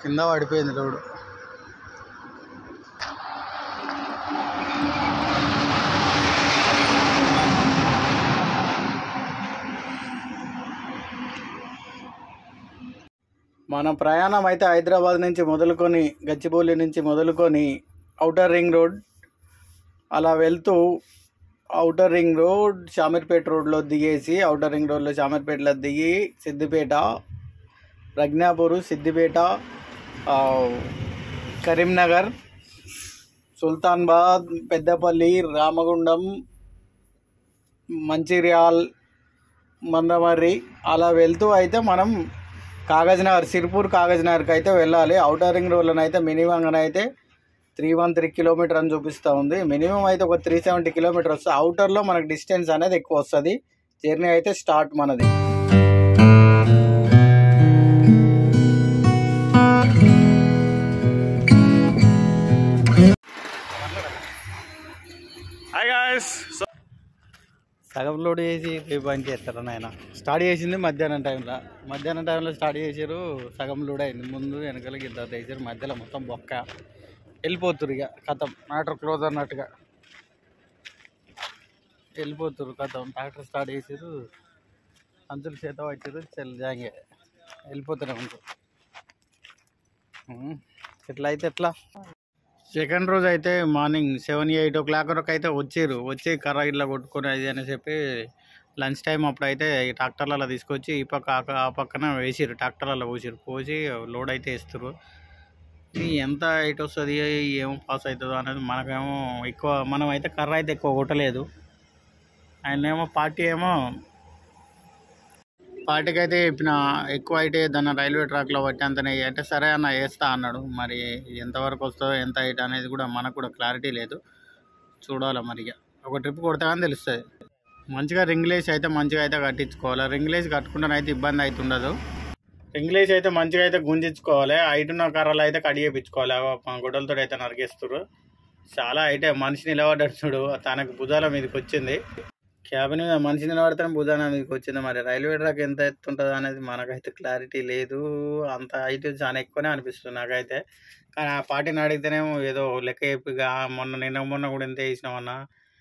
కింద పడిపోయింది లోడు మన ప్రయాణం అయితే హైదరాబాద్ నుంచి మొదలుకొని గచ్చిబౌలి నుంచి మొదలుకొని ఔటర్ రింగ్ రోడ్ అలా వెళ్తూ ఔటర్ రింగ్ రోడ్ షామీర్పేట రోడ్లో దిగేసి ఔటర్ రింగ్ రోడ్లో షామీర్పేటలో దిగి సిద్దిపేట ప్రజ్ఞాపూర్ సిద్దిపేట ఆ, కరీంనగర్ సుల్తాన్బాద్ పెద్దపల్లి రామగుండం మంచిర్యాల్ మందమర్రి అలా వెళ్తూ అయితే మనం కాగజ్నగర్ సిర్పూర్ కాగజ్నగర్కి అయితే వెళ్ళాలి ఔటర్ రింగ్ రోడ్లను అయితే మినిమం అయితే త్రీ వన్ త్రీ కిలోమీటర్ అని చూపిస్తూ ఉంది మినిమం అయితే ఒక త్రీ సెవెంటీ కిలోమీటర్ వస్తుంది అవుటర్లో మనకు డిస్టెన్స్ అనేది ఎక్కువ వస్తుంది జర్నీ అయితే స్టార్ట్ మనది హాయ్ గాయస్ సో సగం లోడ్ చేసి రేపు బంద్ చేస్తారా నాయన స్టార్ట్ చేసింది మధ్యాహ్నం టైంలో మధ్యాహ్నం టైంలో స్టార్ట్ చేసారు సగం లోడ్ అయింది ముందు వెనకాలకి ఇంత వేసారు మధ్యలో మొత్తం బొక్క వెళ్ళిపోతురు ఇక కథం మ్యాటర్ క్లోజ్ అన్నట్టుగా వెళ్ళిపోతురు కథం ట్రాక్టర్ స్టార్ట్ చేసారు అంచులు చేత వచ్చారు చెల్ జాంగే వెళ్ళిపోతూనే ఉంటారు ఉమ్, ఎట్లా అయితే ఎట్లా సెకండ్ రోజు అయితే morning seven eight o'clock వరకు అయితే వచ్చారు వచ్చి కర్ర ఇట్లా కొట్టుకొని అది అని చెప్పి లంచ్ టైం అప్పుడు అయితే ఈ ట్రాక్టర్లలో తీసుకొచ్చి ఈ పక్క ఆ పక్క- ఆ పక్కన వేసిరు ట్రాక్టర్లలో పోసిరు పోసి లోడ్ అయితే వేస్తారు ఇది ఎంత హైట్ వస్తుంది ఏమో పాస్ అవుతుందో అనేది మనకేమో ఎక్కువ మనం అయితే కర్ర అయితే ఎక్కువ కొట్టలేదు ఆయన ఏమో పార్టీ ఏమో పార్టీకి అయితే చెప్పిన ఎక్కువ అయితే దాన్ని రైల్వే ట్రాక్లో పట్టి అంతనే అంటే సరే అన్న వేస్తా అన్నాడు మరి ఎంతవరకు వస్తుందో ఎంత హైట్ అనేది కూడా మనకు కూడా క్లారిటీ లేదు చూడాలి మరి ఇక ఒక ట్రిప్ కొడితే కానీ తెలుస్తుంది మంచిగా రింగ్లేస్ అయితే మంచిగా అయితే కట్టించుకోవాలి రింగ్లేస్ కట్టుకుంటే అయితే ఇబ్బంది అవుతుండదు రింగ్లేస్ అయితే మంచిగా అయితే గుంజించుకోవాలి హైట్ ఉన్న కర్రలు అయితే కడి చేయించుకోవాలి గొడవలతో అయితే నరికేస్తారు చాలా అయితే మనిషి నిలబడ్డాడు చూడు తనకు భుజాల మీదకి వచ్చింది క్యాబిన్ మీద మనిషి నిలబడితేనే భుజాల మీదకి వచ్చింది మరి రైల్వే ట్రాక్ ఎంత ఎత్తుంటుంది అనేది మనకైతే క్లారిటీ లేదు అంత హైట్ చాలా ఎక్కువనే అనిపిస్తుంది నాకైతే కానీ ఆ పార్టీని అడిగితేనేమో ఏదో లెక్క చెప్పిగా మొన్న నిన్న మొన్న కూడా ఎంత వేసినామన్నా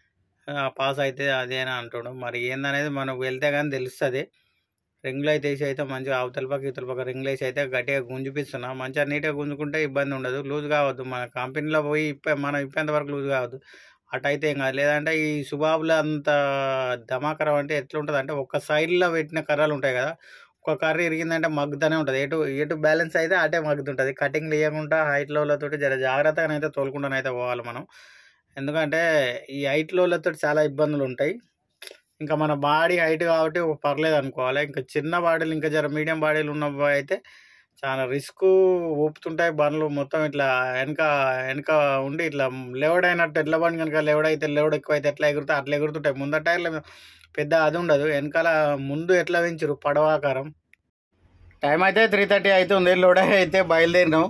పాస్ అయితే అదే అని అంటాడు మరి ఏందనేది మనకు వెళ్తే కానీ తెలుస్తుంది రింగ్లు అయితే వేసి అయితే మంచిగా అవతల పక్క ఇవతల పక్క రింగ్లు వేసి అయితే గట్టిగా గుంజిపిస్తున్నా మంచిగా నీట్గా గుంజుకుంటే ఇబ్బంది ఉండదు లూజ్ కావద్దు మన కంపెనీలో పోయి ఇప్ప మనం ఇప్పేంత వరకు లూజ్ కావద్దు అటైతే ఏం కాదు లేదంటే ఈ సుబాబులో అంత ధమాకరం అంటే ఎట్లుంటుంది అంటే ఒక సైడ్లో పెట్టిన కర్రలు ఉంటాయి కదా ఒక కర్ర ఇరిగిందంటే మగ్గుతూనే ఉంటుంది ఎటు ఎటు బ్యాలెన్స్ అయితే అటే మగ్గుతుంటుంది కటింగ్ లేకుండా హైట్ లోలతోటి జర జాగ్రత్తగా అయితే తోలుకుంటానైతే పోవాలి మనం ఎందుకంటే ఈ హైట్ లోలతో చాలా ఇబ్బందులు ఉంటాయి ఇంకా మన బాడీ హైట్ కాబట్టి ఒక పర్లేదు అనుకోవాలి ఇంకా చిన్న బాడీలు ఇంకా జర మీడియం బాడీలు ఉన్న అయితే చాలా రిస్క్ ఊపుతుంటాయి బండ్లు మొత్తం ఇట్లా వెనక వెనక ఉండి ఇట్లా లెవడ్ అయినట్టు ఎట్ల బండి కనుక లెవడ్ అయితే లెవడ్ ఎక్కువ అయితే ఎట్లా ఎగురుతాయి అట్లా ఎగురుతుంటాయి ముందర టైర్ల మీద పెద్ద అది ఉండదు వెనకాల ముందు ఎట్లా పెంచరు పడవాకారం టైం అయితే త్రీ థర్టీ అవుతుంది లోడ్ అయితే బయలుదేరినాం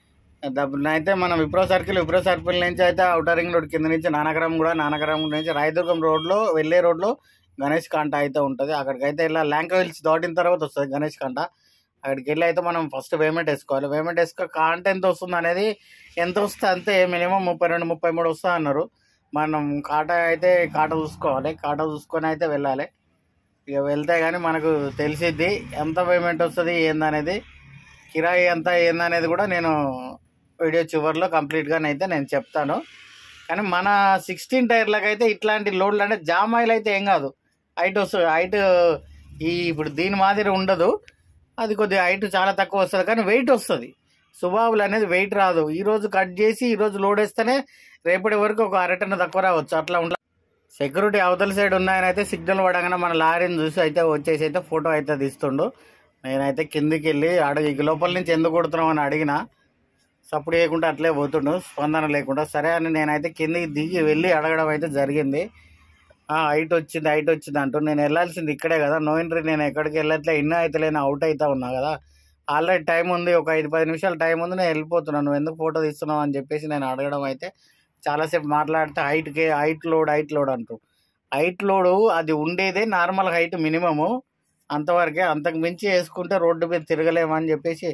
అయితే మనం విప్రో సర్కిల్ విప్రో సర్కిల్ నుంచి అయితే అవుటర్ రింగ్ రోడ్ కింద నుంచి నానకరం కూడా నానకరం నుంచి రాయదుర్గం రోడ్లో వెళ్ళే రోడ్లో గణేష్ కాంట అయితే ఉంటుంది అక్కడికి అయితే ఇలా ల్యాంక్ హిల్స్ దాటిన తర్వాత వస్తుంది గణేష్ కాంట అక్కడికి వెళ్ళి అయితే మనం ఫస్ట్ పేమెంట్ వేసుకోవాలి పేమెంట్ వేసుకో కాంట ఎంత వస్తుంది అనేది ఎంత వస్తే అంతే మినిమం ముప్పై రెండు ముప్పై మూడు వస్తా అన్నారు మనం కాట అయితే కాట చూసుకోవాలి కాట చూసుకొని అయితే వెళ్ళాలి ఇక వెళ్తే కానీ మనకు తెలిసిద్ది ఎంత పేమెంట్ వస్తుంది ఏందనేది కిరాయి ఎంత ఏందనేది కూడా నేను వీడియో చివరిలో కంప్లీట్గా అయితే నేను చెప్తాను కానీ మన సిక్స్టీన్ టైర్లకు అయితే ఇట్లాంటి లోడ్లు అంటే జామ్ ఆయిల్ అయితే ఏం కాదు హైట్ వస్తుంది హైట్ ఈ ఇప్పుడు దీని మాదిరి ఉండదు అది కొద్దిగా హైట్ చాలా తక్కువ వస్తుంది కానీ వెయిట్ వస్తుంది సుబాబులు అనేది వెయిట్ రాదు ఈ రోజు కట్ చేసి ఈ రోజు లోడ్ వేస్తేనే రేపటి వరకు ఒక అరటన తక్కువ రావచ్చు అట్లా ఉండ సెక్యూరిటీ అవతల సైడ్ ఉన్నాయని అయితే సిగ్నల్ పడగానే మన లారీని చూసి అయితే వచ్చేసి అయితే ఫోటో అయితే తీస్తుండు నేనైతే కిందికి వెళ్ళి అడిగి లోపల నుంచి ఎందుకు కొడుతున్నావు అని అడిగిన సప్పుడు చేయకుండా అట్లే పోతుండు స్పందన లేకుండా సరే అని నేనైతే కిందికి దిగి వెళ్ళి అడగడం అయితే జరిగింది హైట్ వచ్చింది హైట్ వచ్చింది అంటూ నేను వెళ్ళాల్సింది ఇక్కడే కదా నో ఎంట్రీ నేను ఎక్కడికి వెళ్ళట్లే ఇన్న అయితే లేని అవుట్ అవుతా ఉన్నా కదా ఆల్రెడీ టైం ఉంది ఒక ఐదు పది నిమిషాలు టైం ఉంది నేను వెళ్ళిపోతున్నాను నువ్వు ఎందుకు ఫోటో తీస్తున్నావు అని చెప్పేసి నేను అడగడం అయితే చాలాసేపు మాట్లాడితే హైట్కి హైట్ లోడ్ హైట్ లోడ్ అంటూ హైట్ లోడ్ అది ఉండేదే నార్మల్ హైట్ మినిమము అంతవరకే అంతకు మించి వేసుకుంటే రోడ్డు మీద తిరగలేమని చెప్పేసి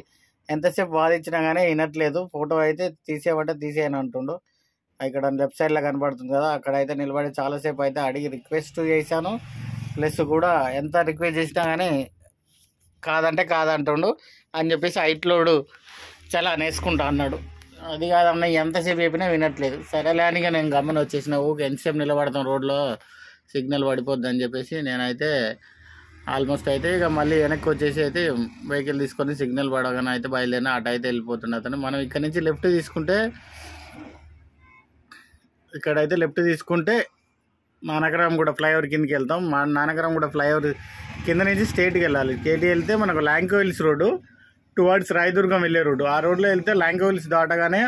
ఎంతసేపు వాదించినా కానీ వినట్లేదు ఫోటో అయితే తీసేయమంటే తీసేయని అంటుండు ఇక్కడ లెఫ్ట్ సైడ్లో కనబడుతుంది కదా అక్కడ అయితే నిలబడి చాలాసేపు అయితే అడిగి రిక్వెస్ట్ చేశాను ప్లస్ కూడా ఎంత రిక్వెస్ట్ చేసినా కానీ కాదంటే కాదంటుండు అని చెప్పేసి హైట్లోడు చాలా నేసుకుంటా అన్నాడు అది కాదన్న ఎంతసేపు చెప్పినా వినట్లేదు సరేలే అని ఇక నేను గమ్మని వచ్చేసిన ఊరికి ఎంతసేపు నిలబడతాం రోడ్లో సిగ్నల్ పడిపోద్ది అని చెప్పేసి నేనైతే ఆల్మోస్ట్ అయితే ఇక మళ్ళీ వెనక్కి వచ్చేసి అయితే వెహికల్ తీసుకొని సిగ్నల్ పడగానే అయితే బయలుదేరిన అటు అయితే వెళ్ళిపోతుండే అతను మనం ఇక్కడ నుంచి లెఫ్ట్ తీసుకుంటే ఇక్కడైతే లెఫ్ట్ తీసుకుంటే నానకరం కూడా ఫ్లైఓవర్ కిందకి వెళ్తాం మా నానకరం కూడా ఫ్లైఓవర్ కింద నుంచి స్టేట్కి వెళ్ళాలి స్టేట్కి వెళ్తే మనకు ల్యాంకోవిల్స్ రోడ్డు టువర్డ్స్ రాయదుర్గం వెళ్ళే రోడ్డు ఆ రోడ్లో వెళ్తే ల్యాంకోవిల్స్ దాటగానే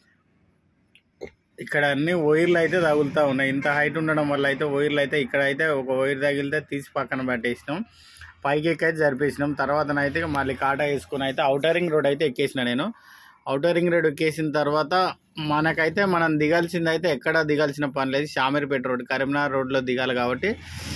ఇక్కడ అన్ని వైర్లు అయితే తగులుతూ ఉన్నాయి ఇంత హైట్ ఉండడం వల్ల అయితే వైర్లు అయితే ఇక్కడ అయితే ఒక వైర్ తగిలితే తీసి పక్కన పెట్టేసినాం పైకి ఎక్కైతే జరిపేసినాం తర్వాత అయితే ఇక మళ్ళీ కాటా వేసుకుని అయితే అవుటర్ రింగ్ రోడ్ అయితే ఎక్కేసిన నేను అవుటర్ రింగ్ రోడ్ ఎక్కేసిన తర్వాత మనకైతే మనం దిగాల్సింది అయితే ఎక్కడ దిగాల్సిన పని లేదు షామీర్పేట రోడ్ కరీంనగర్ రోడ్లో దిగాలి కాబట్టి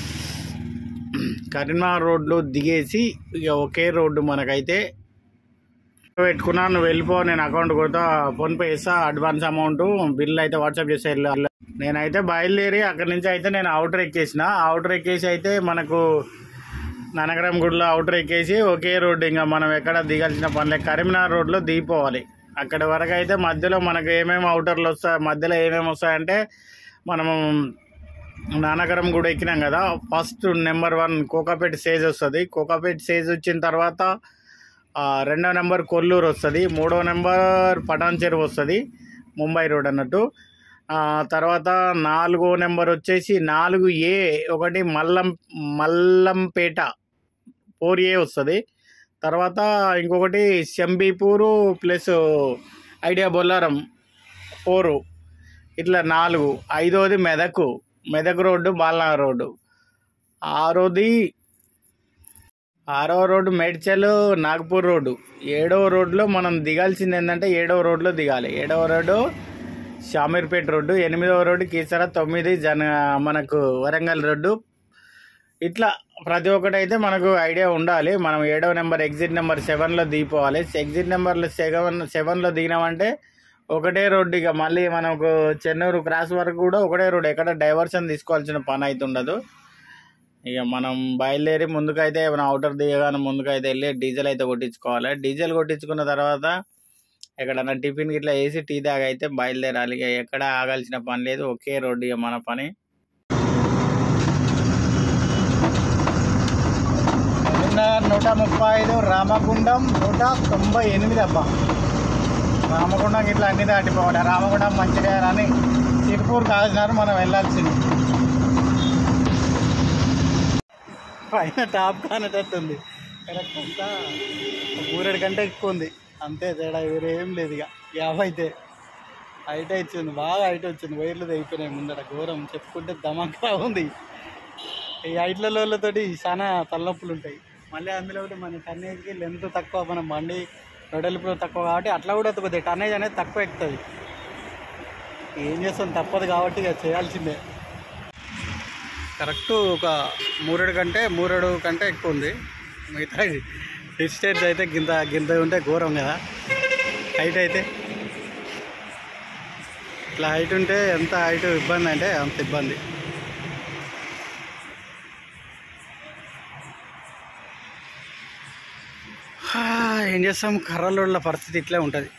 కరీంనగర్ రోడ్లో దిగేసి ఇక ఒకే రోడ్డు మనకైతే పెట్టుకున్నా నువ్వు వెళ్ళిపో నేను అకౌంట్ కొడతా ఫోన్పే చేస్తా అడ్వాన్స్ అమౌంట్ బిల్ అయితే వాట్సాప్ చేస్తా వెళ్ళు. నేనైతే బయలుదేరి అక్కడి నుంచి అయితే నేను అవుటర్ ఎక్కేసిన అవుటర్ ఎక్కేసి అయితే మనకు ననగరం గుడిలో అవుటర్ ఎక్కేసి ఒకే రోడ్డు ఇంకా మనం ఎక్కడ దిగాల్సిన పనిలే కరీంనగర్ రోడ్లో దిగిపోవాలి అక్కడి వరకు అయితే మధ్యలో మనకు ఏమేమి అవుటర్లు వస్తాయి మధ్యలో ఏమేమి వస్తాయంటే మనము నానగరం కూడా ఎక్కినాం కదా first number one Kokapet SEZ వస్తుంది కోకాపేట సేజ్ వచ్చిన తర్వాత ఆ, రెండో నెంబర్ కొల్లూరు వస్తుంది మూడో నెంబర్ పటాన్ చెరువు వస్తుంది ముంబై రోడ్ అన్నట్టు ఆ, తర్వాత నాలుగో నెంబర్ వచ్చేసి నాలుగు ఏ ఒకటి మల్లం మల్లంపేట ఫోర్ ఏ వస్తుంది తర్వాత ఇంకొకటి Shambipur plus idea Bollaram four ఇట్లా నాలుగు ఐదోది మెదక్ మెదక్ రోడ్డు బాలనగర్ రోడ్డు ఆరోది ఆరవ రోడ్డు మేడ్చల్ నాగపూర్ రోడ్డు ఏడవ రోడ్లో మనం దిగాల్సింది ఏంటంటే ఏడవ రోడ్లో దిగాలి ఏడవ రోడ్డు షామీర్పేట రోడ్డు ఎనిమిదవ రోడ్డు కీసర తొమ్మిది జన మనకు వరంగల్ రోడ్డు ఇట్లా ప్రతి ఒక్కటి అయితే మనకు ఐడియా ఉండాలి మనం ఏడవ నెంబర్ ఎగ్జిట్ నెంబర్ సెవెన్లో దిగిపోవాలి ఎగ్జిట్ నెంబర్లో సెవెన్ సెవెన్లో దిగినామంటే ఒకటే రోడ్డు ఇక మళ్ళీ మనకు చెన్నూరు క్రాస్ వరకు కూడా ఒకటే రోడ్డు ఎక్కడ డైవర్షన్ తీసుకోవాల్సిన పని అయితే ఉండదు ఇక మనం బయలుదేరి ముందుకైతే మనం అవుటర్ దిగగానే ముందుకైతే వెళ్ళి డీజిల్ అయితే కొట్టించుకోవాలి డీజిల్ కొట్టించుకున్న తర్వాత ఎక్కడన్నా టిఫిన్ గిట్లా వేసి టీ దాకా అయితే బయలుదేరాలి ఇక ఎక్కడ ఆగాల్సిన పని లేదు ఒకే రోడ్డు ఇక మన పని కరీంనగర్ నూట ముప్పై ఐదు రామగుండం నూట తొంభై ఎనిమిది అబ్బా రామగుండం ఇట్లా అన్ని దాటిపోవాలి రామగుండం మంచిర్యాల అని తిరుపూర్ కాకినాడ మనం వెళ్ళాల్సింది పైన టాప్ కానేటట్టుంది కరెక్ట్ అంతా ఊరేడు కంటే ఎక్కువ ఉంది అంతే తేడా వేరే ఏం లేదు ఇక యాభై అయితే హైట్ వచ్చింది బాగా హైట్ వచ్చింది వైర్లు తెగిపోయినాయి ముందర ఘోరం చెప్పుకుంటే దమకా ఉంది ఈ హైట్లతోటి చాలా తలనొప్పులు ఉంటాయి మళ్ళీ అందులో ఒకటి మన టన్నేజ్కి లెంత్ తక్కువ మన బండి వెడల్పు తక్కువ కాబట్టి అట్లా కూడా కొద్దిగా టన్నేజ్ అనేది తక్కువ ఎక్కుతుంది ఏం చేస్తాం తప్పదు కాబట్టి ఇక చేయాల్సిందే కరెక్ట్ ఒక మూరెడు కంటే మూరెడు కంటే ఎక్కువ ఉంది మిగతా డిస్టెన్స్ అయితే గింత గింత ఉంటే ఘోరం కదా హైట్ అయితే ఇట్లా హైట్ ఉంటే ఎంత హైట్ ఇబ్బంది అంటే అంత ఇబ్బంది హా, ఏం చేస్తాం కర్రలోళ్ళ పరిస్థితి ఇట్లే ఉంటుంది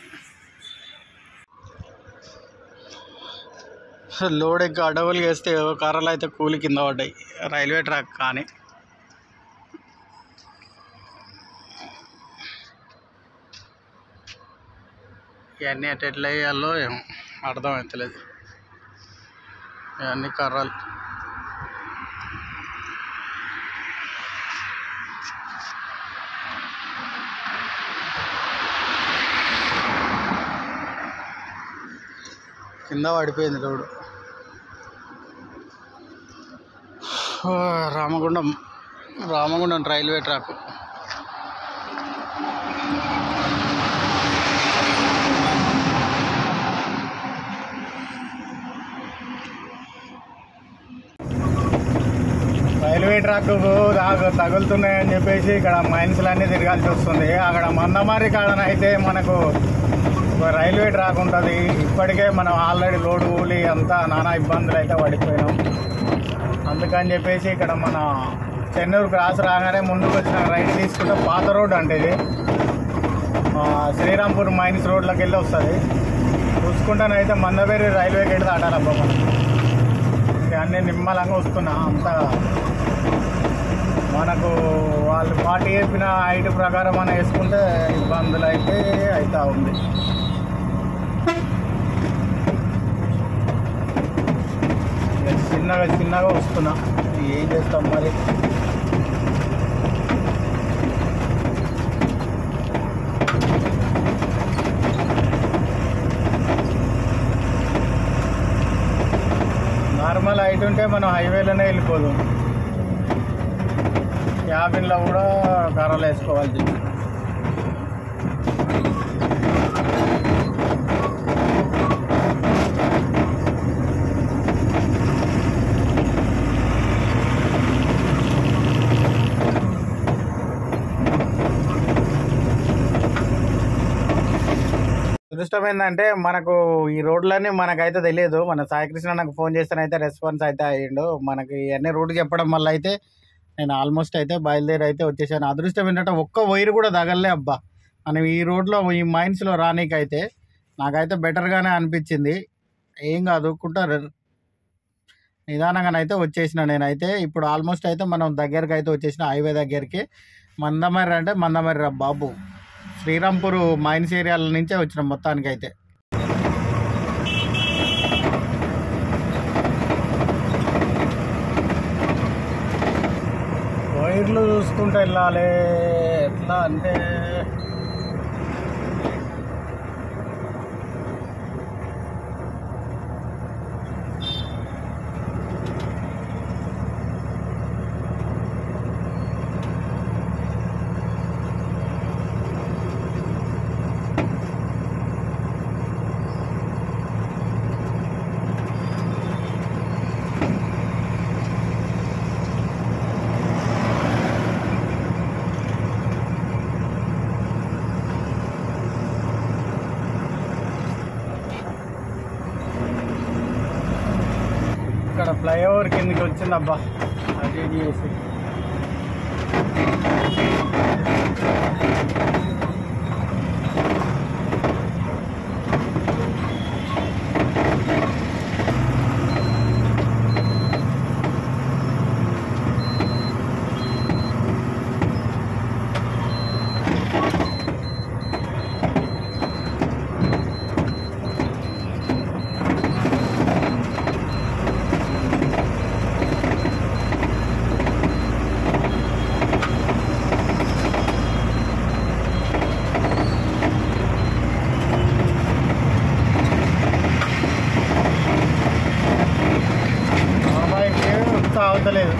లోడ్ ఎక్కువ అడవులు వేస్తే కర్రలు అయితే కూలి కింద పడ్డాయి రైల్వే ట్రాక్ కానీ ఇవన్నీ ఎట్ ఎట్లా వేయాలో ఏమో అర్థం అవుతలేదు ఇవన్నీ కర్రలు కింద పడిపోయింది రోడ్డు ఓ, Ramagundam Ramagundam railway track railway track దాకా తగులుతున్నాయని చెప్పేసి ఇక్కడ మైన్స్లన్నీ తిరగాల్సి వస్తుంది అక్కడ మందమారి కాడనైతే మనకు ఒక రైల్వే ట్రాక్ ఉంటుంది ఇప్పటికే మనం ఆల్రెడీ లోడ్ కూలి అంతా నానా ఇబ్బందులు అయితే పడిపోయినాం అందుకని చెప్పేసి ఇక్కడ మన చెన్నూరు క్రాస్ రాగానే ముందుకు వచ్చిన రైట్ తీసుకుంటే పాత రోడ్ అంటే ఇది ఆ, శ్రీరాంపూర్ మైన్స్ రోడ్లోకి వెళ్ళి వస్తుంది చూసుకుంటానైతే మందవేరి రైల్వే గేట్ దాటాలబ్బా మనం ఇక అన్నీ నిమ్మలంగా వస్తున్నా అంతా మనకు వాళ్ళు పార్టీ చెప్పిన హైట్ ప్రకారం మనం వేసుకుంటే ఇబ్బందులు అయితే అవుతా ఉంది ఇక చిన్నగా చిన్నగా వస్తున్నా ఏం చేస్తాం మరి నార్మల్ హైట్ ఉంటే మనం హైవేలోనే వెళ్ళిపోదు క్యాబిన్లో కూడా కర్రలు వేసుకోవాలి అదృష్టం ఏంటంటే మనకు ఈ రోడ్లన్నీ మనకైతే తెలియదు మన సాయికృష్ణ నాకు ఫోన్ చేస్తేనైతే రెస్పాన్స్ అయితే అయ్యిండు మనకి ఇవన్నీ రోడ్డు చెప్పడం వల్ల అయితే నేను ఆల్మోస్ట్ అయితే బయలుదేరి అయితే వచ్చేసాను అదృష్టం ఏంటంటే ఒక్క వైర్ కూడా తగలలే అబ్బా మనం ఈ రోడ్లో ఈ మైన్స్లో రానీకైతే నాకైతే బెటర్గానే అనిపించింది ఏం కాదు కుంటారు నిదానంగానైతే వచ్చేసిన నేనైతే ఇప్పుడు ఆల్మోస్ట్ అయితే మనం దగ్గరికి అయితే వచ్చేసిన హైవే దగ్గరికి మందమర్రి అంటే మందమర్రి రా బాబు శ్రీరాంపూర్ మైన్స్ ఏరియాల నుంచే వచ్చినాం మొత్తానికి అయితే వైర్లు చూసుకుంటూ వెళ్ళాలి ఎట్లా అంటే ఇక్కడ ఫ్లైఓవర్ కిందకి వచ్చిందబ్బా అది ఇది చేసి బాబాయ్కి ఉత్త అవతలేదు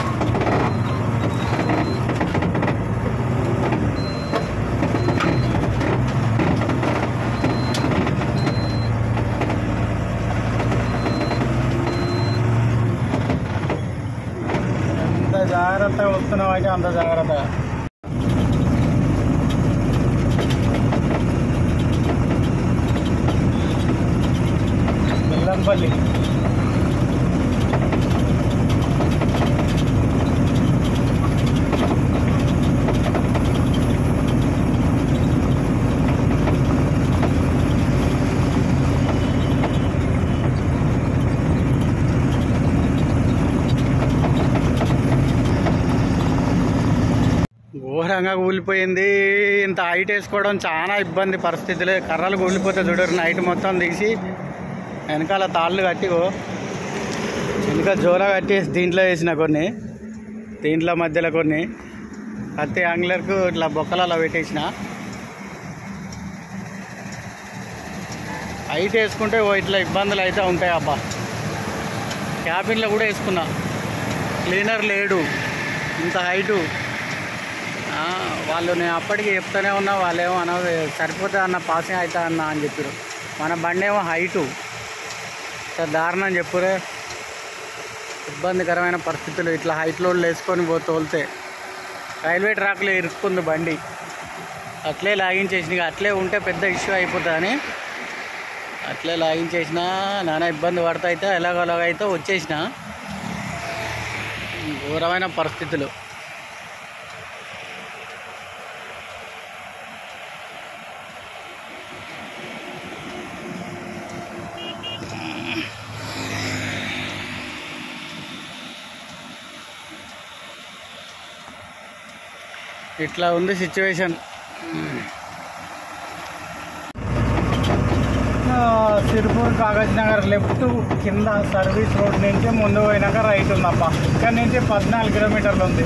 ఎంత జాగ్రత్తగా వస్తున్నావు అయితే అంత జాగ్రత్తగా బెల్లంపల్లి ఘోరంగా కూలిపోయింది ఇంత హైట్ వేసుకోవడం చాలా ఇబ్బంది పరిస్థితులే కర్రలు కూలిపోతే చూడరు నైట్ మొత్తం తీసి వెనకాల తాళ్ళు కట్టిగో వెనక జోల కట్టి దీంట్లో వేసిన కొన్ని దీంట్లో మధ్యలో కొన్ని కత్తి యాంగ్లర్కు ఇట్లా బొక్కలలో పెట్టేసిన హైట్ వేసుకుంటే ఓ ఇట్లా ఇబ్బందులు అయితే ఉంటాయి అబ్బా క్యాబిన్లో కూడా వేసుకున్నా క్లీనర్ లేడు ఇంత హైటు ఆ, వాళ్ళు నేను అప్పటికి చెప్తూనే ఉన్నా వాళ్ళేమో అన్న సరిపోతుంది అన్న పాసింగ్ అవుతా అన్న అని చెప్పారు మన బండి ఏమో హైటు సార్ దారుణం చెప్పురే ఇబ్బందికరమైన పరిస్థితులు ఇట్లా హైట్ లోడ్లు వేసుకొని పో తోలితే రైల్వే ట్రాక్లో ఇరుక్కుంది బండి అట్లే లాగించేసిన ఇక అట్లే ఉంటే పెద్ద ఇష్యూ అయిపోతుందని అట్లే లాగించేసిన నానా ఇబ్బంది పడతా అయితే ఎలాగోలాగైతే వచ్చేసిన ఘోరమైన పరిస్థితులు ఇట్లా ఉంది సిచ్యువేషన్ సిరిపూర్ కాగజ్ నగర్ లెఫ్ట్ కింద సర్వీస్ రోడ్ నుంచి ముందు పోయినాక రైట్ ఉందప్ప ఇక్కడ నుంచి పద్నాలుగు కిలోమీటర్లు ఉంది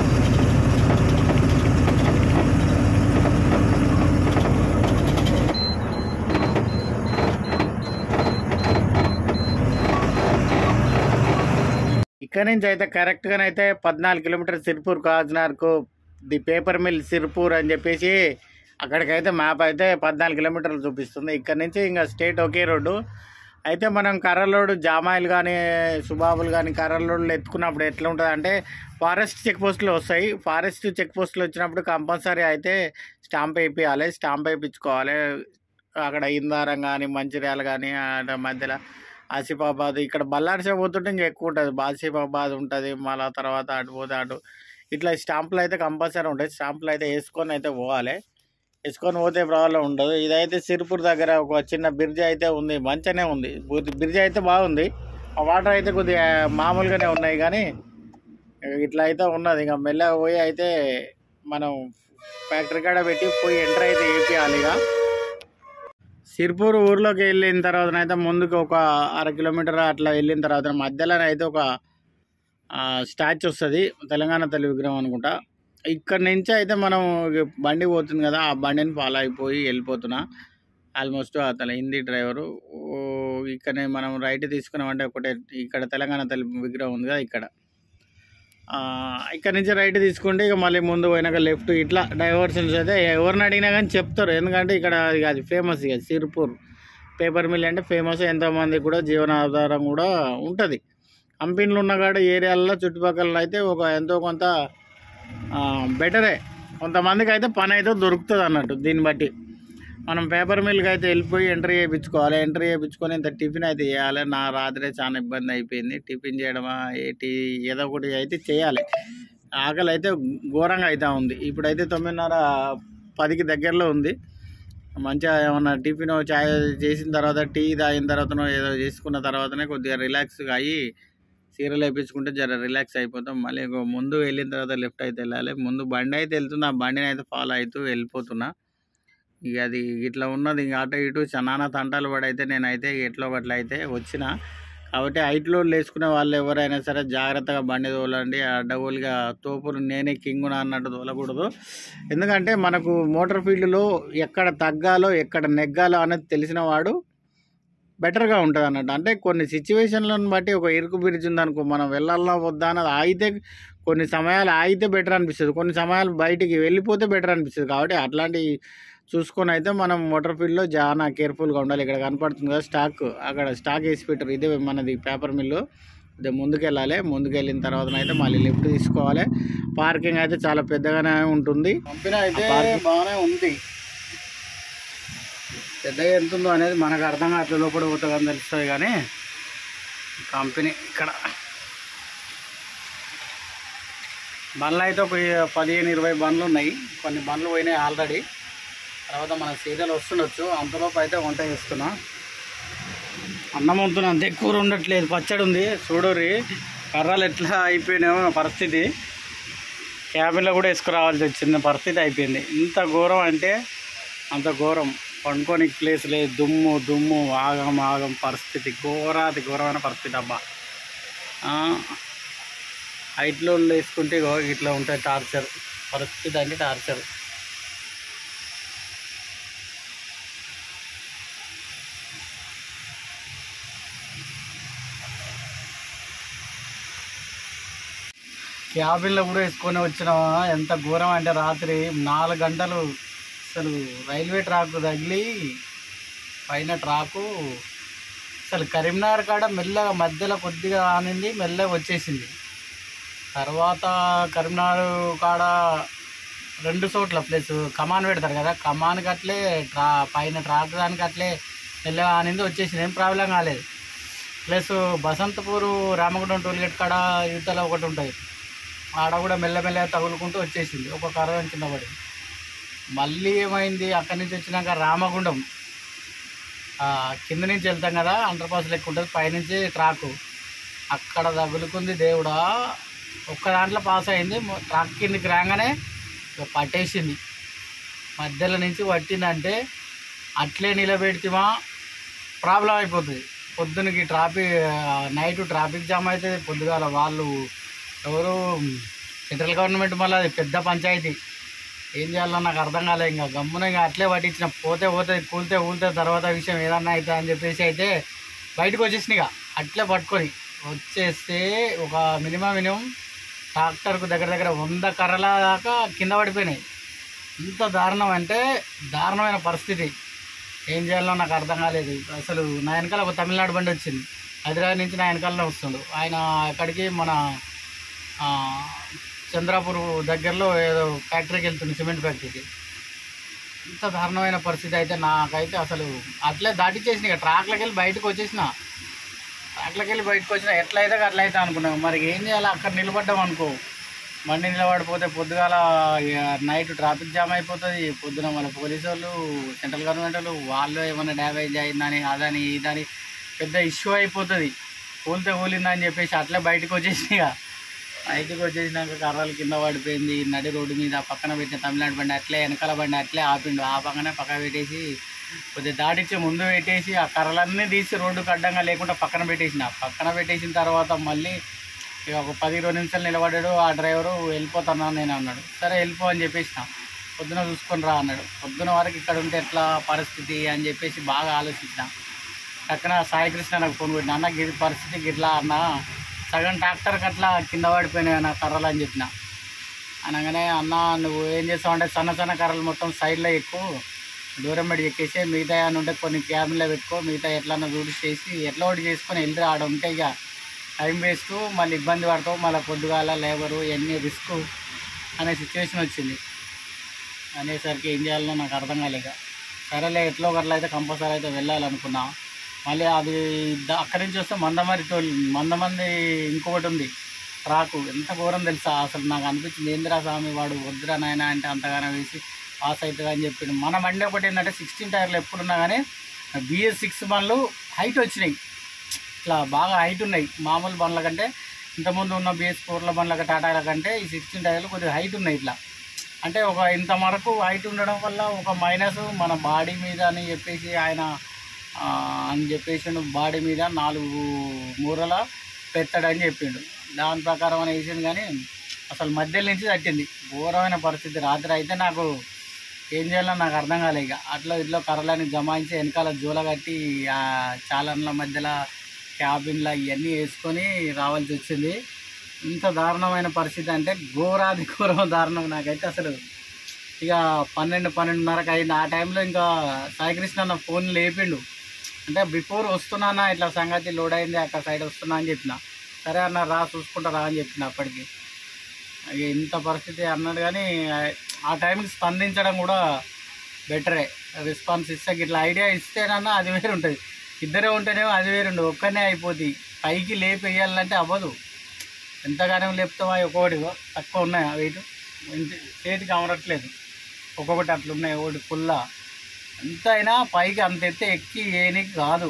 ఇక్కడ నుంచి అయితే కరెక్ట్గానైతే పద్నాలుగు కిలోమీటర్ సిరిపూర్ కాజ్నార్కు ది పేపర్ మిల్ సిరిపూర్ అని చెప్పేసి అక్కడికైతే మ్యాప్ అయితే పద్నాలుగు కిలోమీటర్లు చూపిస్తుంది ఇక్కడ నుంచి ఇంకా స్టేట్ ఒకే రోడ్డు అయితే మనం కర్రలోడు జామాయిలు కానీ సుబాబులు కానీ కర్రలోడ్లు ఎత్తుకున్నప్పుడు ఎట్లా ఉంటుంది అంటే ఫారెస్ట్ చెక్ పోస్టులు వస్తాయి ఫారెస్ట్ చెక్ పోస్టులు వచ్చినప్పుడు కంపల్సరీ అయితే స్టాంప్ వేయించాలి స్టాంప్ వేయించుకోవాలి అక్కడ ఇందారం కానీ మంచిర్యాల కానీ అటు మధ్యలో ఆసిఫాబాద్ ఇక్కడ బల్లార్సే పోతుంటే ఇంకా ఎక్కువ ఉంటుంది ఆసిఫాబాద్ ఉంటుంది మళ్ళీ తర్వాత అటు పోతే అటు ఇట్లా స్టాంపులు అయితే కంపల్సరీ ఉంటాయి స్టాంపులు అయితే వేసుకొని అయితే పోవాలి వేసుకొని పోతే ప్రాబ్లం ఉండదు ఇదైతే సిరిపూర్ దగ్గర ఒక చిన్న బ్రిడ్జ్ అయితే ఉంది మంచిగానే ఉంది బ్రిడ్జ్ అయితే బాగుంది ఆ వాటర్ అయితే కొద్దిగా మామూలుగానే ఉన్నాయి కానీ ఇట్లా అయితే ఉన్నది ఇంకా మెల్లగా పోయి అయితే మనం ఫ్యాక్టరీ కాడ పెట్టి పోయి ఎంటర్ అయితే వేపియాలి ఇక సిరిపూర్ ఊర్లోకి వెళ్ళిన తర్వాత అయితే ముందుకు ఒక అర కిలోమీటర్ అట్లా వెళ్ళిన తర్వాత మధ్యలో అయితే ఒక స్టాచ్యూ వస్తుంది తెలంగాణ తల్లి విగ్రహం అనుకుంటా ఇక్కడ నుంచి అయితే మనం బండి పోతుంది కదా ఆ బండిని ఫాలో అయిపోయి వెళ్ళిపోతున్నా ఆల్మోస్ట్ అతను హిందీ డ్రైవరు ఇక్కడనే మనం రైట్ తీసుకున్నామంటే ఒకటే ఇక్కడ తెలంగాణ తల్లి విగ్రహం ఉంది కదా ఇక్కడ ఆ, ఇక్కడ నుంచి రైట్ తీసుకుంటే ఇక మళ్ళీ ముందు పోయినాక లెఫ్ట్ ఇట్లా డైవర్షన్స్ అయితే ఎవరిని అడిగినా కానీ చెప్తారు ఎందుకంటే ఇక్కడ ఇక అది ఫేమస్ ఇక సిర్పూర్ పేపర్ మిల్ అంటే ఫేమస్ ఎంతోమంది కూడా జీవనాధారం కూడా ఉంటుంది కంపెనీలు ఉన్న కాడ ఏరియాలలో చుట్టుపక్కల అయితే ఒక ఎంతో కొంత బెటరే కొంతమందికి అయితే పని అయితే దొరుకుతుంది అన్నట్టు దీన్ని బట్టి మనం పేపర్ మిల్కి అయితే వెళ్ళిపోయి ఎంట్రీ చేయించుకోవాలి ఎంట్రీ చేయించుకొని ఇంత టిఫిన్ అయితే చేయాలి నా రాత్రి చాలా ఇబ్బంది అయిపోయింది టిఫిన్ చేయడమా ఏంటి ఏదో ఒకటి అయితే చేయాలి ఆకలి అయితే ఘోరంగా అవుతా ఉంది ఇప్పుడైతే తొమ్మిదిన్నర పదికి దగ్గరలో ఉంది మంచిగా ఏమన్నా టిఫిన్ చాయ్ చేసిన తర్వాత టీ తాగిన తర్వాతనో ఏదో చేసుకున్న తర్వాతనే కొద్దిగా రిలాక్స్గా అయ్యి సీరియల్ వేయించుకుంటే జర రిలాక్స్ అయిపోతాం మళ్ళీ ఇంకో ముందు వెళ్ళిన తర్వాత లెఫ్ట్ అయితే వెళ్ళాలి ముందు బండి అయితే వెళ్తున్నా ఆ బండిని అయితే ఫాలో అవుతూ వెళ్ళిపోతున్నా ఇక అది ఇట్లా ఉన్నది ఇంక అటు ఇటు చాలా తంటాలు పడైతే నేనైతే ఎట్లో ఒకట్లా అయితే వచ్చిన కాబట్టి హైట్లో వేసుకునే వాళ్ళు ఎవరైనా సరే జాగ్రత్తగా బండి తోలండి అడ్డగోలుగా తోపులు నేనే కింగునా అన్నట్టు తోలకూడదు ఎందుకంటే మనకు మోటార్ ఫీల్డ్లో ఎక్కడ తగ్గాలో ఎక్కడ నెగ్గాలో అనేది తెలిసిన వాడు బెటర్గా ఉంటుంది అన్నట్టు అంటే కొన్ని సిచ్యువేషన్లను బట్టి ఒక ఇరుకు బ్రిడ్జ్ ఉందనుకో మనం వెళ్ళాలా వద్దా అన్నది ఆగితే కొన్ని సమయాలు ఆగితే బెటర్ అనిపిస్తుంది కొన్ని సమయాలు బయటికి వెళ్ళిపోతే బెటర్ అనిపిస్తుంది కాబట్టి అట్లాంటి చూసుకొని అయితే మనం మోటార్ ఫీల్డ్లో చాలా కేర్ఫుల్గా ఉండాలి ఇక్కడ కనపడుతుంది కదా స్టాక్ అక్కడ స్టాక్ వేసి పెట్టారు ఇదే మనది పేపర్ మిల్లు ఇదే ముందుకు వెళ్ళాలి ముందుకు వెళ్ళిన తర్వాత అయితే మళ్ళీ లిఫ్ట్ తీసుకోవాలి పార్కింగ్ అయితే చాలా పెద్దగానే ఉంటుంది కంపెనీ అయితే బాగానే ఉంది పెద్దగా ఎంత ఉందో అనేది మనకు అర్థం కావట్లేదు లోపల పోతుందని తెలుస్తుంది కానీ కంపెనీ ఇక్కడ బండ్లు అయితే ఒక పదిహేను ఇరవై బండ్లు ఉన్నాయి కొన్ని బండ్లు పోయినాయి ఆల్రెడీ తర్వాత మన సీరియల్ వస్తుండొచ్చు అంతలోపు అయితే వంట చేస్తున్నా అన్నం వంతున్నా అంతే కూర ఉండట్లేదు పచ్చడి ఉంది చూడరి కర్రలు ఎట్లా అయిపోయినాయో పరిస్థితి క్యాబిన్లో కూడా వేసుకురావాల్సి వచ్చింది పరిస్థితి అయిపోయింది ఇంత ఘోరం అంటే అంత ఘోరం పండుకోనికి ప్లేస్ లేదు దుమ్ము దుమ్ము ఆగం ఆగం పరిస్థితి ఘోరాతి ఘోరమైన పరిస్థితి అబ్బా హైట్లో వేసుకుంటే ఇగో ఇట్లా ఉంటాయి టార్చర్ పరిస్థితి అంటే టార్చర్ క్యాబిన్లో కూడా వేసుకొని వచ్చినావా ఎంత ఘోరం అంటే రాత్రి నాలుగు గంటలు అసలు రైల్వే ట్రాక్ తగిలి పైన ట్రాకు అసలు కరీంనగర్ కాడ మెల్లగా మధ్యలో కొద్దిగా ఆనింది మెల్లగా వచ్చేసింది తర్వాత కరీంనగర్ కాడ రెండు చోట్ల ప్లస్ కమాన్ పెడతారు కదా కమాన్కి అట్లే ట్రా పైన ట్రాక్ దానికి అట్లే వెళ్ళే అనేది వచ్చేసి ఏం ప్రాబ్లం కాలేదు ప్లస్ బసంతపూరు రామగుండం టోల్గేట్ కాడ యువతల ఒకటి ఉంటుంది ఆడ కూడా మెల్లమెల్ల తగులుకుంటూ వచ్చేసింది ఒక కరవం కింద పడి మళ్ళీ ఏమైంది అక్కడి నుంచి వచ్చినాక రామగుండం ఆ, కింద నుంచి వెళ్తాం కదా అండర్ పాస్ లెక్క ఉంటుంది పైనుంచి ట్రాకు అక్కడ తగులుకుంది దేవుడా ఒక్క దాంట్లో పాస్ అయింది మొ- ట్రాక్ కిందకి రాగానే ఇక పట్టేసింది మధ్యలో నుంచి పట్టిందంటే అట్లే నిలబెడితేమా ప్రాబ్లం అయిపోతుంది పొద్దునకి ట్రాఫిక్ నైట్ ట్రాఫిక్ జామ్ అయితే పొద్దుగాల వాళ్ళు ఎవరు సెంట్రల్ గవర్నమెంట్ మళ్ళీ అది పెద్ద పంచాయతీ ఏం చేయాలో నాకు అర్థం కాలేదు ఇంకా గమ్మున ఇంకా అట్లే పట్టించిన పోతే పోతే కూలితే కూలితే తర్వాత విషయం ఏదన్నా అవుతా అని చెప్పేసి అయితే బయటకు వచ్చేసిన ఇక అట్లే పట్టుకొని వచ్చేస్తే ఒక మినిమం మినిమం ట్రాక్టర్కు దగ్గర దగ్గర వంద కర్రల దాకా కింద పడిపోయినాయి ఇంత దారుణం అంటే దారుణమైన పరిస్థితి ఏం చేయాలో నాకు అర్థం కాలేదు అసలు నా వెనకాల ఒక తమిళనాడు బండి వచ్చింది హైదరాబాద్ నుంచి నా వెనకాలనే వస్తుండు ఆయన అక్కడికి మన ఆ, చంద్రాపూర్ దగ్గరలో ఏదో ఫ్యాక్టరీకి వెళ్తుంది సిమెంట్ ఫ్యాక్టరీకి ఇంత దారుణమైన పరిస్థితి అయితే నాకైతే అసలు అట్లే దాటిచ్చేసిన ఇక ట్రాక్లోకి వెళ్ళి బయటకు వచ్చేసిన ట్రాక్లోకి వెళ్ళి బయటకు వచ్చిన ఎట్లయితే అట్లా అయితే అనుకున్నాం మరి ఏం చేయాలి అక్కడ నిలబడ్డాం అనుకో బండి నిలబడిపోతే పొద్దుగాల ఇక నైట్ ట్రాఫిక్ జామ్ అయిపోతుంది పొద్దున మన పోలీసు వాళ్ళు సెంట్రల్ గవర్నమెంట్ వాళ్ళు వాళ్ళు ఏమైనా డ్యామేజ్ అయిందని అదని ఇదని పెద్ద ఇష్యూ అయిపోతుంది కూలితే కూలిందని చెప్పేసి అట్లే బయటకు వచ్చేసి ఇక బయటకు వచ్చేసినాక కర్రలు కింద పడిపోయింది నడి రోడ్డు మీద పక్కన పెట్టిన తమిళనాడు బండి అట్లే వెనకాల బండి అట్లే ఆపిండు ఆ పక్కనే పక్క పెట్టేసి కొద్దిగా దాటించి ముందు పెట్టేసి ఆ కర్రలన్నీ తీసి రోడ్డుకు అడ్డంగా లేకుండా పక్కన పెట్టేసిన పక్కన పెట్టేసిన తర్వాత మళ్ళీ ఇక ఒక పది ఇరవై నిమిషాలు నిలబడ్డాడు ఆ డ్రైవరు వెళ్ళిపోతాను నేను అన్నాడు సరే వెళ్ళిపో అని చెప్పేసిన పొద్దున చూసుకొని రా అన్నాడు పొద్దున వరకు ఇక్కడ ఉంటే ఎట్లా పరిస్థితి అని చెప్పేసి బాగా ఆలోచించిన పక్కన సాయికృష్ణ నాకు ఫోన్ పెట్టిన అన్న గిరి పరిస్థితి గిట్లా అన్న సగం ట్రాక్టర్కి అట్లా కింద పడిపోయినాయి నా కర్రలు అని చెప్పిన అనగానే అన్న నువ్వు ఏం చేస్తావు అంటే సన్న సన్న కర్రలు మొత్తం సైడ్లో ఎక్కువ దూరం పడి ఎక్కేసి మిగతా ఏమైనా ఉంటే కొన్ని క్యాబిన్లో పెట్టుకో మిగతా ఎట్లన్నా రూల్స్ చేసి ఎట్లా ఒకటి చేసుకొని వెళ్ళి ఆడ ఉంటే ఇక టైం వేస్ట్ మళ్ళీ ఇబ్బంది పడతావు మళ్ళీ పొద్దుగాల లేబరు ఇవన్నీ రిస్క్ అనే సిచ్యువేషన్ వచ్చింది అనేసరికి ఏం చేయాలో నాకు అర్థం కాలేక సరేలే ఎట్లో ఒకట్లా అయితే కంపల్సరీ అయితే వెళ్ళాలనుకున్నా మళ్ళీ అది ద- అక్కడి నుంచి వస్తే మందమరి టోల్ మందమంది ఇంకొకటి ఉంది ట్రాకు ఎంత ఘోరం తెలుసా అసలు నాకు అనిపించింది ఏందిరా స్వామి వాడు వద్దురా నాయన అంటే అంతగానో వేసి పాస్ అవుతుంది అని చెప్పిండు మన బండి ఒకటి ఏంటంటే సిక్స్టీన్ టైర్లు ఎప్పుడున్నా కానీ బిఎస్ సిక్స్ బండ్లు హైట్ వచ్చినాయి ఇట్లా బాగా హైట్ ఉన్నాయి మామూలు బండ్ల కంటే ఇంతకుముందు ఉన్న బిఎస్ ఫోర్ల బండ్ల టాటాల కంటే ఈ సిక్స్టీన్ టైర్లు కొద్దిగా హైట్ ఉన్నాయి ఇట్లా అంటే ఒక ఇంత వరకు హైట్ ఉండడం వల్ల ఒక మైనస్ మన బాడీ మీద అని చెప్పేసి ఆయన ఆ, అని చెప్పేసి బాడీ మీద నాలుగు మూరల పెట్టాడని చెప్పిండు దాని ప్రకారం అని వేసిండు కానీ అసలు మధ్యలో నుంచి తట్టింది ఘోరమైన పరిస్థితి రాత్రి అయితే నాకు ఏం చేయాలో నాకు అర్థం కాలే ఇక అట్లా ఇట్లా కర్రలని జమాయించి వెనకాల జూల కట్టి ఆ చాలన్ల మధ్యలో క్యాబిన్లో ఇవన్నీ వేసుకొని రావాల్సి వచ్చింది ఇంత దారుణమైన పరిస్థితి అంటే ఘోరాది ఘోరం దారుణం నాకైతే అసలు ఇక పన్నెండు పన్నెండున్నరకు అయింది ఆ టైంలో ఇంకా సాయికృష్ణ అన్న ఫోన్ లేపిండు అంటే బిఫోర్ వస్తున్నానా ఇట్లా సంగతి లోడ్ అయింది అక్కడ సైడ్ వస్తున్నా అని చెప్పిన సరే అన్న రా చూసుకుంటా రా అని చెప్పిన అప్పటికి ఇక ఇంత పరిస్థితి అన్నాడు కానీ ఆ- ఆ టైంకి స్పందించడం కూడా బెటరే రెస్పాన్స్ ఇస్తే ఇట్లా ఐడియా ఇస్తేనన్నా అది వేరు ఉంటుంది ఇద్దరే ఉంటేనేమో అది వేరుండు ఒక్కనే అయిపోద్ది పైకి లేపి వేయాలంటే అవ్వదు ఎంతగానో లేపుతావా ఒక్కొక్కటి తక్కువ ఉన్నాయా వెయిట్ ఇంటి చేతికి అమరట్లేదు ఒక్కొక్కటి అట్లున్నాయి ఒకటి పుల్ల ఎంత అయినా పైకి అంత ఎత్తే ఎక్కి ఏనికి కాదు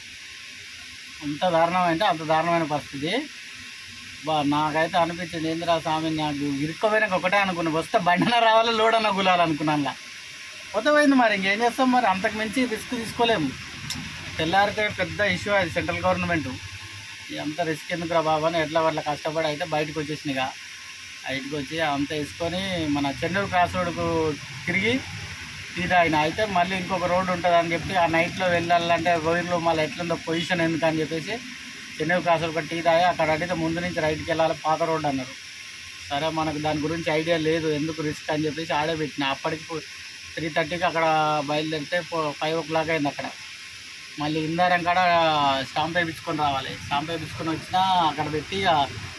అంత దారుణం అంటే అంత దారుణమైన పరిస్థితి బా నాకైతే అనిపించింది ఏందిరా స్వామి నాకు ఇరుక్కపోయినాక ఒకటే అనుకున్నా వస్తే బండిన రావాలి లోడన్న గులాలనుకున్నాను కొత్త పోయింది మరి ఇంకేం చేస్తాం మరి అంతకు మించి రిస్క్ తీసుకోలేము తెల్లారితే పెద్ద ఇష్యూ అది సెంట్రల్ గవర్నమెంట్ అంత రిస్క్ ఎందుకురా బాబు అని ఎట్లా వాళ్ళ కష్టపడి అయితే బయటకు వచ్చేసినాయిగా బయటకు వచ్చి అంత వేసుకొని మన చెన్నూరు క్రాస్ రోడ్కు తిరిగి తీరా ఆయన అయితే మళ్ళీ ఇంకొక రోడ్డు ఉంటుంది అని చెప్పి ఆ నైట్లో వెళ్ళాలంటే రోడ్లో మళ్ళీ ఎట్లుందో పొజిషన్ ఎందుకు అని చెప్పేసి చెన్నై క్రాస్ రోడ్ టీ తాగి అక్కడ అడిగితే ముందు నుంచి రైట్కి వెళ్ళాలి పాత రోడ్డు అన్నారు సరే మనకు దాని గురించి ఐడియా లేదు ఎందుకు రిస్క్ అని చెప్పేసి ఆడే పెట్టిన అప్పటికి త్రీ థర్టీకి అక్కడ బయలుదేరితే ఫైవ్ ఓ క్లాక్ అయింది అక్కడ మళ్ళీ ఇందారం కాడ స్టాంప్ వేయించుకొని రావాలి స్టాంప్ వేయించుకొని వచ్చినా అక్కడ పెట్టి ఇక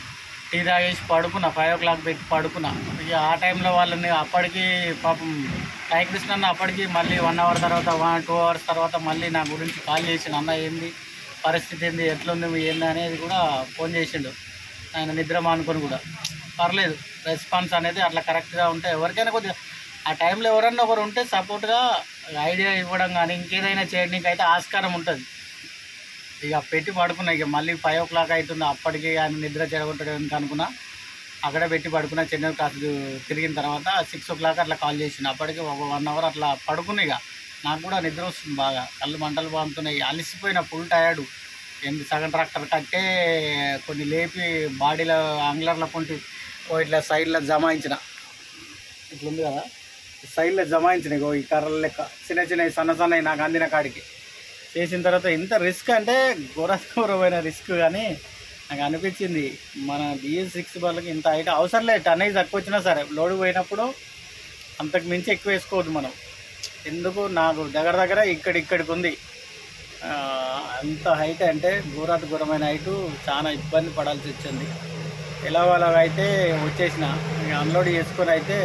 టీ తాగేసి పడుకున్నా ఫైవ్ ఓ క్లాక్ పెట్టి పడుకున్నా ఇక ఆ టైంలో వాళ్ళని అప్పటికి పాపం సాయి కృష్ణ అన్న అప్పటికి మళ్ళీ వన్ అవర్ తర్వాత వన్ టూ అవర్స్ తర్వాత మళ్ళీ నా గురించి కాల్ చేసిండు అన్న ఏంది పరిస్థితి ఏంది ఎట్లుంది ఏంది అనేది కూడా ఫోన్ చేసిండు ఆయన నిద్ర మానుకొని కూడా పర్లేదు రెస్పాన్స్ అనేది అట్లా కరెక్ట్గా ఉంటే ఎవరికైనా కొద్దిగా ఆ టైంలో ఎవరన్నా ఒకరు ఉంటే సపోర్ట్గా ఐడియా ఇవ్వడం కానీ ఇంకేదైనా చేయడానికి అయితే ఆస్కారం ఉంటుంది ఇక పెట్టి పడుకున్నా ఇక మళ్ళీ ఫైవ్ ఓ క్లాక్ అవుతుంది అప్పటికి ఆయన నిద్ర చెడగొట్టడం అనుకున్నా అక్కడే పెట్టి పడుకున్నా చెన్నై కాసు తిరిగిన తర్వాత సిక్స్ ఓ క్లాక్ అట్లా కాల్ చేసిన అప్పటికి ఒక వన్ అవర్ అట్లా పడుకున్నా ఇక నాకు కూడా నిద్ర వస్తుంది బాగా కళ్ళు మంటలు బాగుతున్నాయి అలసిపోయిన ఫుల్ టయర్డు ఎంత సగం ట్రాక్టర్ కట్టే కొన్ని లేపి బాడీలో అంగ్లర్ల పొంటి ఓ ఇట్లా సైడ్లో జమాయించిన ఇట్లా ఉంది కదా సైడ్లో జమాయించిన ఇగో ఈ కర్రల లెక్క చిన్న చిన్న సన్న సన్నవి నాకు అందిన కాడికి చేసిన తర్వాత ఇంత రిస్క్ అంటే ఘోర ఘోరమైన రిస్క్ కానీ నాకు అనిపించింది మన బిఎస్ సిక్స్ వాళ్ళకి ఇంత హైట్ అవసరం లేదు టన్నేజ్ తక్కువ వచ్చినా సరే లోడ్ పోయినప్పుడు అంతకు మించి ఎక్కువ వేసుకోవద్దు మనం ఎందుకు నాకు దగ్గర దగ్గర ఇక్కడ ఇక్కడికి ఉంది ఆ, అంత హైట్ అంటే ఘోరాతి ఘోరమైన హైటు చాలా ఇబ్బంది పడాల్సి వచ్చింది ఎలా అలాగ అయితే వచ్చేసిన ఇక అన్లోడ్ చేసుకొని అయితే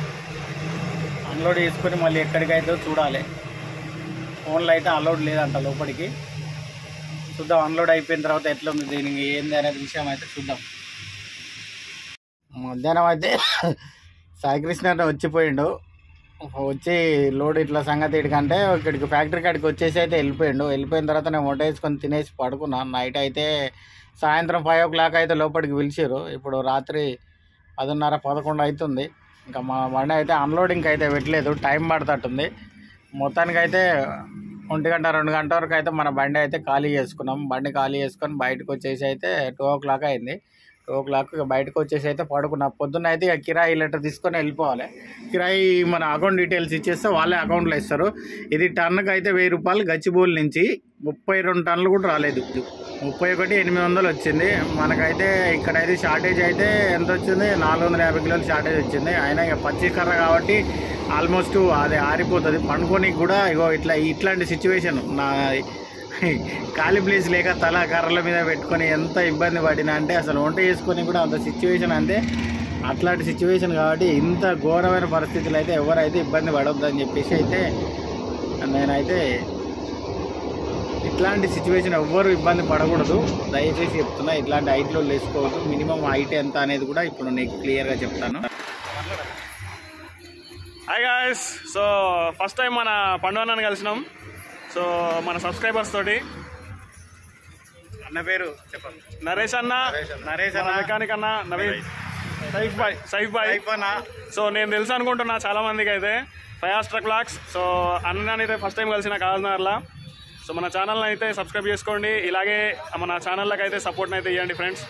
అన్లోడ్ చేసుకొని మళ్ళీ ఎక్కడికైతే చూడాలి ఫోన్లో అయితే అన్లోడ్ లేదంట లోపలికి చూద్దాం అన్లోడ్ అయిపోయిన తర్వాత ఎట్లా ఉంది దీనికి ఏంది అనేది విషయం అయితే చూద్దాం మధ్యాహ్నం అయితే సాయికృష్ణ అన్న వచ్చిపోయిండు వచ్చి లోడ్ ఇట్లా సంగతి ఇటుకంటే ఇక్కడికి ఫ్యాక్టరీ కాడికి వచ్చేసి అయితే వెళ్ళిపోయిండు వెళ్ళిపోయిన తర్వాత నేను వంట వేసుకొని తినేసి పడుకున్నాను నైట్ అయితే సాయంత్రం ఫైవ్ ఓ క్లాక్ అయితే లోపలికి పిలిచారు ఇప్పుడు రాత్రి పదిన్నర పదకొండు అవుతుంది ఇంకా మా బండి అయితే అన్లోడింగ్ అయితే పెట్టలేదు టైం పడుతుంటుంది మొత్తానికి అయితే ఒంటి గంట రెండు గంట వరకు అయితే మన బండి అయితే ఖాళీ చేసుకున్నాం బండి ఖాళీ చేసుకొని బయటకు వచ్చేసి అయితే టూ ఓ క్లాక్ అయింది టూ ఓ క్లాక్ ఇక బయటకు వచ్చేసి అయితే పడుకున్నా పొద్దున్న అయితే ఇక కిరాయి లెటర్ తీసుకొని వెళ్ళిపోవాలి కిరాయి మన అకౌంట్ డీటెయిల్స్ ఇచ్చేస్తే వాళ్ళే అకౌంట్లో ఇస్తారు ఇది టన్నుకి అయితే వెయ్యి రూపాయలు గచ్చిబౌలి నుంచి ముప్పై రెండు టన్నులు కూడా రాలేదు ముప్పై ఒకటి ఎనిమిది వందలు వచ్చింది మనకైతే ఇక్కడైతే షార్టేజ్ అయితే ఎంత వచ్చింది నాలుగు వందల యాభై కిలోలు షార్టేజ్ వచ్చింది అయినా ఇక పచ్చి కర్ర కాబట్టి ఆల్మోస్ట్ అది ఆరిపోతుంది పండుకోనికి కూడా ఇగో ఇట్లా ఇట్లాంటి సిచ్యువేషన్ నా ఖాళీ ప్లేస్ లేక తల కర్రల మీద పెట్టుకొని ఎంత ఇబ్బంది పడినా అంటే అసలు వంట చేసుకొని కూడా అంత సిచ్యువేషన్ అంటే అట్లాంటి సిచ్యువేషన్ కాబట్టి ఇంత ఘోరమైన పరిస్థితులు అయితే ఎవరైతే ఇబ్బంది పడొద్దు అని చెప్పేసి అయితే నేనైతే ఇట్లాంటి సిచ్యువేషన్ ఎవ్వరు ఇబ్బంది పడకూడదు దయచేసి చెప్తున్నా ఇట్లాంటి హైట్లో వేసుకోవద్దు మినిమం హైట్ ఎంత అనేది కూడా ఇప్పుడు నీకు క్లియర్గా చెప్తాను hi guys so first time మన పండుగను కలిసినాం సో మన సబ్స్క్రైబర్స్ తోటి అన్న పేరు చెప్పండి నరేష్ అన్న నరేష్ మన అన్న మెకానిక్ అన్న నవీన్ సైఫ్ బాయ్ సైఫ్ బాయ్ సైఫ్ అన్న సో నేను తెలుసు అనుకుంటున్నా చాలా మందికి అయితే ఫయాస్ట్రా క్లాక్స్ సో అన్నని అయితే ఫస్ట్ టైం కలిసిన కాజనగర్లా సో మన ఛానల్ని అయితే సబ్స్క్రైబ్ చేసుకోండి ఇలాగే మన ఛానల్కి అయితే సపోర్ట్ని అయితే ఇవ్వండి ఫ్రెండ్స్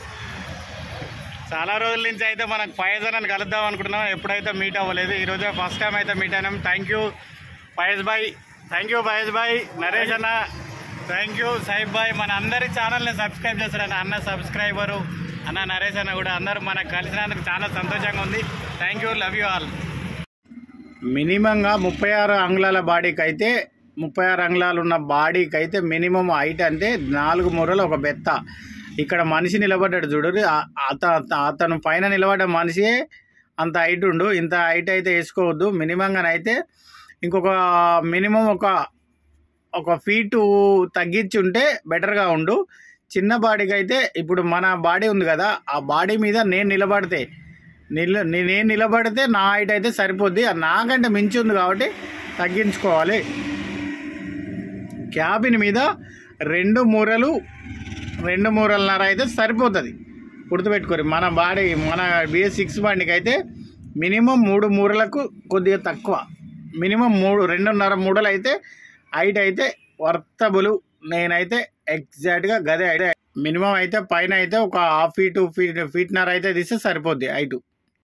చాలా రోజుల నుంచి అయితే మనకు ఫైజ్ అని కలుద్దాం అనుకుంటున్నాం ఎప్పుడైతే మీట్ అవ్వలేదు ఈ రోజే ఫస్ట్ టైం అయితే మీట్ అయినాం thank you Faiz bhai thank you Faiz bhai Naresh అన్న థ్యాంక్ యూ సైఫ్ బాయ్ మన అందరి ఛానల్ని సబ్స్క్రైబ్ చేస్తారన్న అన్న సబ్స్క్రైబరు అన్న నరేష్ అన్న కూడా అందరూ మనకు కలిసినందుకు చాలా సంతోషంగా ఉంది thank you love you all మినిమంగా ముప్పై ఆరు అంగుళాల బాడీకి అయితే ముప్పై ఆరు అంగుళాలు ఉన్న బాడీకి అయితే మినిమం హైట్ అంటే నాలుగు మూరలు ఒక బెత్త ఇక్కడ మనిషి నిలబడ్డాడు చూడు ఆ- అత అత- అతను పైన నిలబడ్డ మనిషి అంత హైట్ ఉండు ఇంత హైట్ అయితే వేసుకోవద్దు మినిమంగానైతే ఇంకొక మినిమం ఒక ఒక ఫీటు తగ్గించి ఉంటే బెటర్గా ఉండు చిన్న బాడీకి అయితే ఇప్పుడు మన బాడీ ఉంది కదా ఆ బాడీ మీద నేను నిలబడితే నిల నే- నేను నిలబడితే నా హైట్ అయితే సరిపోద్ది అది నాకంటే మించి ఉంది కాబట్టి తగ్గించుకోవాలి క్యాబిన్ మీద రెండు మూరలు రెండు మూరలన్నర అయితే సరిపోతుంది గుర్తుపెట్టుకోరు మన బాడీ మన బిఎస్ సిక్స్ బండికి అయితే మినిమం మూడు మూరలకు కొద్దిగా తక్కువ మినిమం మూడు రెండున్నర మూడలు అయితే హైట్ అయితే వర్తబుల్ నేనైతే ఎగ్జాక్ట్గా గదే అయితే మినిమం అయితే పైన అయితే ఒక హాఫ్ ఫీట్ ఫీట్ ఫీట్నర్ అయితే తీస్తే సరిపోద్ది హైటు